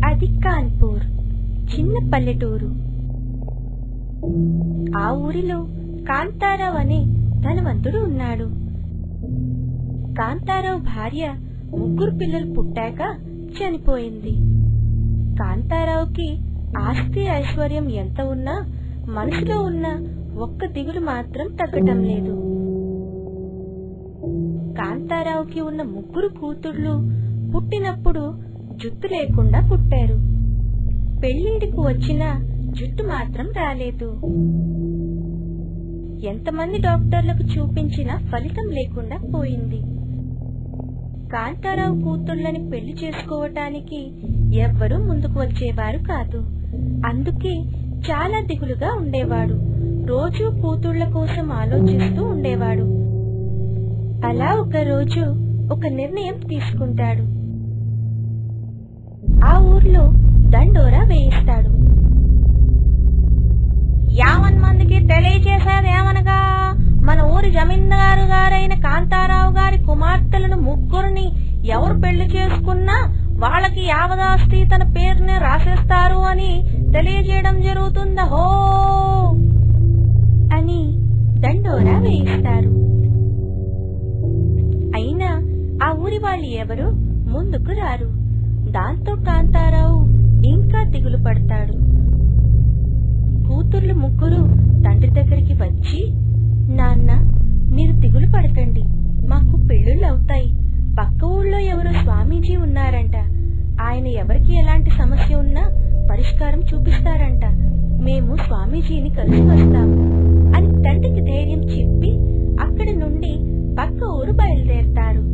అది కాన్పూర్ చిన్న పల్లెటూరు ఆ ఊరిలో కాంతారావు అనే ధనవంతుడు ఉన్నాడు కాంతారావు భార్య ముగ్గురు పిల్లలు పుట్టాక చనిపోయింది కాంతారావుకి ఆస్తి ఐశ్వర్యం ఎంత ఉన్నా మనసులో ఉన్న ఒక్క దిగులు మాత్రం తగ్గటం లేదు కాంతారావుకి ఉన్న ముగ్గురు కూతుళ్ళు పుట్టినప్పుడు జుట్టు లేకుండా పుట్టారు పెళ్లింటికి వచ్చిన జుట్టు మాత్రం రాలేదు ఎంతమంది డాక్టర్లకు చూపించినా ఫలితం లేకుండా పోయింది కాంతారావు కూతుళ్ళని పెళ్లి చేసుకోవటానికి ఎవ్వరూ ముందుకు వచ్చేవారు కాదు అందుకే చాలా దిగులుగా ఉండేవాడు రోజూ కూతుళ్ల కోసం ఆలోచిస్తూ ఉండేవాడు అలా ఒక రోజు ఒక నిర్ణయం తీసుకుంటాడు ఆ ఊర్లో దండోరా వేయిస్తాడు యావన్ మందికి తెలియచేసేదేమనగా మన ఊరి జమీందారు గారైన కాంతారావు గారి కుమార్తెలను ముగ్గురిని ఎవరు పెళ్లి చేసుకున్నా వాళ్ళకి యావదాస్తి తన పేరునే రాసేస్తారు అని తెలియజేయడం జరుగుతుందహో అని దండోరా వేయిస్తారు అయినా ఆ ఊరి వాళ్ళు ఎవరు ముందుకు రారు దాంతో కాంతారావు ఇంకా దిగులు పడతాడు కూతుర్లు ముగ్గురు తండ్రి దగ్గరికి వచ్చి నాన్న మీరు దిగులు పడకండి మాకు పెళ్ళిళ్ళు అవుతాయి పక్క ఊళ్ళో ఎవరో స్వామీజీ ఉన్నారంట ఆయన ఎవరికి ఎలాంటి సమస్య ఉన్నా పరిష్కారం చూపిస్తారంట మేము స్వామీజీని కలిసి వస్తాము అని తండ్రికి ధైర్యం చెప్పి అక్కడి నుండి పక్క ఊరు బయలుదేరతారు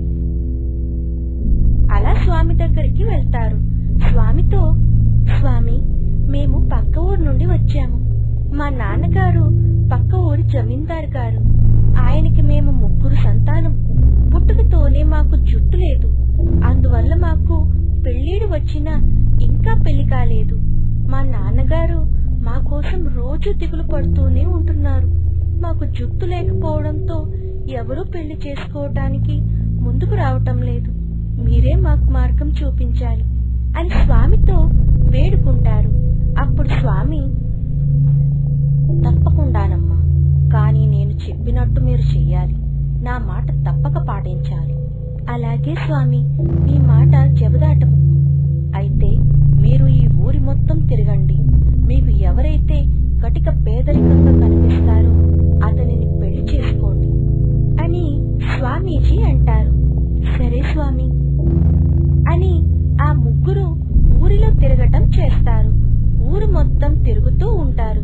అలా స్వామి దగ్గరికి వెళ్తారు స్వామితో స్వామి మేము పక్క ఊరు నుండి వచ్చాము మా నాన్నగారు పక్క ఊరి జమీందారు గారు ఆయనకి మేము ముగ్గురు సంతానం పుట్టుకతోనే మాకు జుట్టు లేదు అందువల్ల మాకు పెళ్ళీడు వచ్చినా ఇంకా పెళ్లి కాలేదు మా నాన్నగారు మా కోసం రోజు దిగులు పడుతూనే ఉంటున్నారు మాకు జుట్టు లేకపోవడంతో ఎవరూ పెళ్లి చేసుకోవటానికి ముందుకు రావటం లేదు మీరే మాకు మార్గం చూపించాలి అని స్వామితో వేడుకుంటారు అప్పుడు స్వామి తప్పకుండానమ్మా కానీ నేను చెప్పినట్టు మీరు చెయ్యాలి నా మాట తప్పక పాటించాలి అలాగే స్వామి మీ మాట జవదాటము అయితే మీరు ఈ ఊరి మొత్తం తిరగండి మీకు ఎవరైతే కటిక పేదరికంగా కనిపిస్తారో అతనిని పెళ్లి చేసుకోండి అని స్వామీజీ అంటారు సరే స్వామి అని ఆ ముగ్గురు ఊరిలో తిరగటం చేస్తారు ఊరు మొత్తం తిరుగుతూ ఉంటారు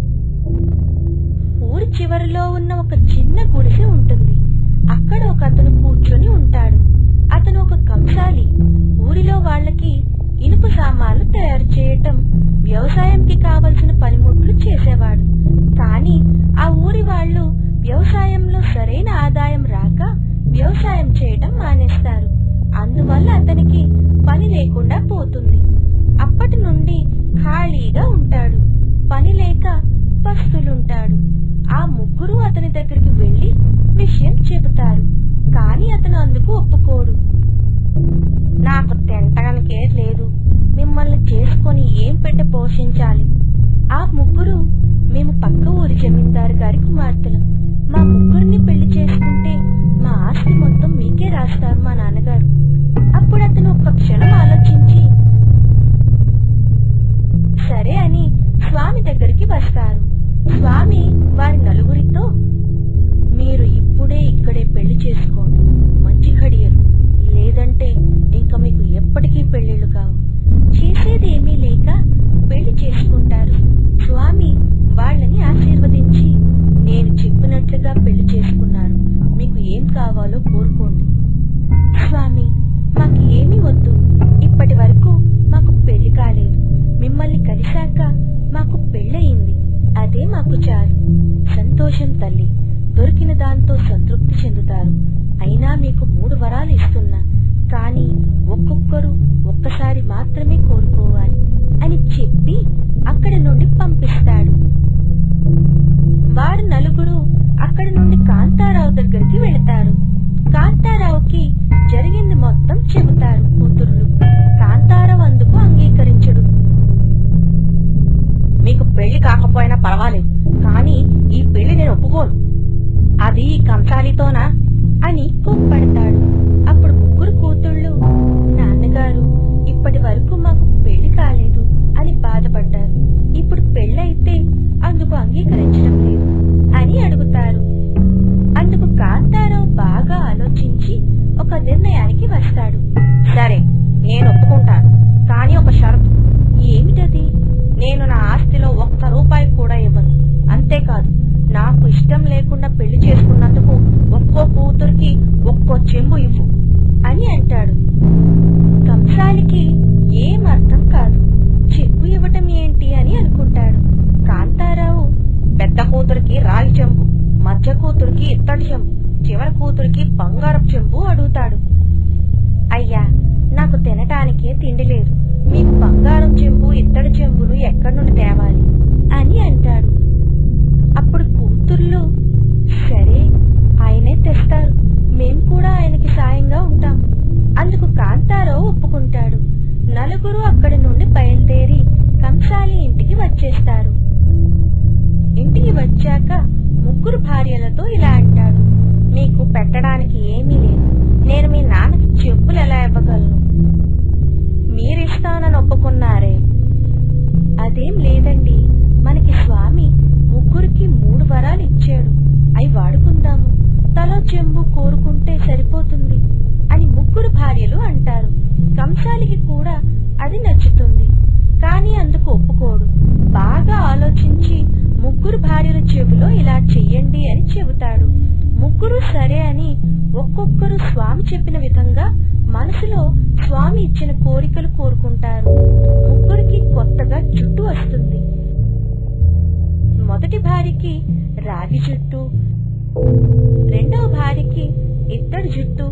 ఊరి చివరిలో ఉన్న ఒక చిన్న గుడిసె ఉంటుంది అక్కడ ఒక అతను కూర్చొని ఉంటాడు అతను ఒక కంసాలి ఊరిలో వాళ్ళకి ఇనుప సామాన్లు తయారు చేయటం వ్యవసాయంకి కావలసిన పనిముట్లు చేసేవాడు కానీ ఆ ఊరి వాళ్ళు వ్యవసాయంలో సరైన ఆదాయం రాక వ్యవసాయం చేయటం మానేస్తారు అందువల్ల అతనికి పని లేకుండా పోతుంది అప్పటి నుండి ఖాళీగా ఉంటాడు పని లేక పస్తులుంటాడు ఆ ముగ్గురు అతని దగ్గరికి వెళ్లి విషయం చెబుతారు కానీ అతను అందుకు ఒప్పుకోడు నాకు తింటానికే లేదు మిమ్మల్ని చేసుకొని ఏం పెట్టి పోషించాలి ఆ ముగ్గురు మేము పక్క ఊరి జమీందారు గారి కుమార్తెలం మా ముగ్గురిని పెళ్లి చేసుకుంటే మా ఆస్తి మొత్తం మీకే రాస్తారు మా నాన్నగారు అప్పుడు అతను ఒక్క క్షణం ఆలోచించి సరే అని స్వామి దగ్గరికి వస్తారు స్వామి వారి నలుగురితో మీరు ఇప్పుడే ఇక్కడే పెళ్లి చేసుకోండి మంచి ఘడియలు లేదంటే ఇంకా మీకు ఎప్పటికీ పెళ్లిళ్ళు కావు చేసేది ఏమీ లేక పెళ్లి చేసుకుంటారు స్వామి వాళ్ళని ఆశీర్వదించి నేను చెప్పినట్లుగా పెళ్లి చేసుకున్నారు మీకు ఏం కావాలో కోరుకోండి స్వామి మాకు ఏమీ వద్దు ఇప్పటి వరకు మాకు పెళ్లి కాలేదు మిమ్మల్ని కలిశాక మాకు పెళ్ళయింది అదే మాకు చాలు సంతోషం తల్లి దొరికిన దాంతో సంతృప్తి చెందుతారు అయినా మీకు మూడు వరాలు ఇస్తున్నా కానీ ఒక్కొక్కరు ఒక్కసారి మాత్రమే కోరుకోవాలి అని చెప్పి అక్కడి నుండి పంపిస్తాడు వారు నలుగురు అక్కడి నుండి కాంతారావు దగ్గరికి వెళతారు కాంతారావుకి జరిగింది మొత్తం చెబుతారు కూతుర్లు కాంతారావు అందుకు అంగీకరించారు పెళ్లి ఈ కంసాలితోనా అని కోప్పడతాడు అప్పుడు ముగ్గురు కూతుళ్ళు నాన్నగారు ఇప్పటి వరకు మాకు పెళ్లి కాలేదు అని బాధపడ్డారు ఇప్పుడు పెళ్ళైతే అందుకు అంగీకరించడం లేదు అని అడుగుతారు అందుకు కాంతారావు బాగా ఆలోచించి ఒక నిర్ణయానికి వస్తాడు సరే నేను ఒప్పుకుంటాను కానీ ఒక షరతు ఏమిటది నేను నా ఆస్తిలో ఒక్క రూపాయి కూడా ఇవ్వను అంతేకాదు నాకు ఇష్టం లేకుండా పెళ్లి చేసుకున్నందుకు ఒక్కో కూతురికి ఒక్కో చెంబు ఇవ్వు అని అంటాడు కంసాలికి ఏం అర్థం కాదు చెంబు ఇవ్వటం ఏంటి అని అనుకుంటాడు కాంతారావు పెద్ద కూతురికి రాగి చెంబు మధ్య కూతురికి ఇత్తడి చెంబు చివరి కూతురికి బంగారపు చెంబు అడుగుతాడు అయ్యా నాకు తినటానికే తిండి లేదు మీకు బంగారం చెంబు ఇత్తడి చెంబులు ఎక్కడి నుండి తేవాలి అని అంటాడు అప్పుడు కూతుర్లు సరే ఆయనే తెస్తారు మేం కూడా ఆయనకి సాయంగా ఉంటాం అందుకు కాంతారావు ఒప్పుకుంటాడు నలుగురు అక్కడి నుండి బయలుదేరి కంసాలి ఇంటికి వచ్చేస్తారు ఇంటికి వచ్చాక ముగ్గురు భార్యలతో ఇలా అంటాడు మీకు పెట్టడానికి ఏమీ లేదు నేను మీ నాన్నకి చెప్పులు ఎలా ఇవ్వగలను మీరిస్తానని ఒప్పుకున్నారే అదేం లేదండి మనకి స్వామి ముగ్గురికి మూడు వరాలు ఇచ్చాడు అవి వాడుకుందాము తలో చెంబు కోరుకుంటే సరిపోతుంది అని ముగ్గురు భార్యలు అంటారు కంసాలికి కూడా అది నచ్చుతుంది కానీ అందుకు ఒప్పుకోడు బాగా ఆలోచించి ముగ్గురు భార్యల చెవిలో ఇలా చెయ్యండి అని చెబుతాడు ముగ్గురు సరే అని ఒక్కొక్కరు స్వామి చెప్పిన విధంగా మనసులో స్వామి ఇచ్చిన కోరికలు కోరుకుంటారు ముగ్గురికి కొత్తగా జుట్టు వస్తుంది మొదటి భార్యకి రాగి జుట్టు రెండవ భార్యకి ఇత్తడి జుట్టు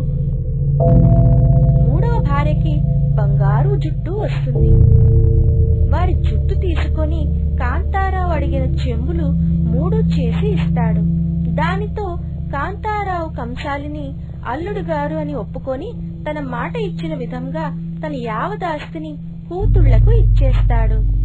మూడవ భార్యకి బంగారు జుట్టు వస్తుంది వారి జుట్టు తీసుకొని కాంతారావు అడిగిన చెంబులు మూడు చేసి ఇస్తాడు దానితో కాంతారావు కంసాలిని అల్లుడు గారు అని ఒప్పుకొని తన మాట ఇచ్చిన విధంగా తన యావదాస్తిని కూతుళ్లకు ఇచ్చేస్తాడు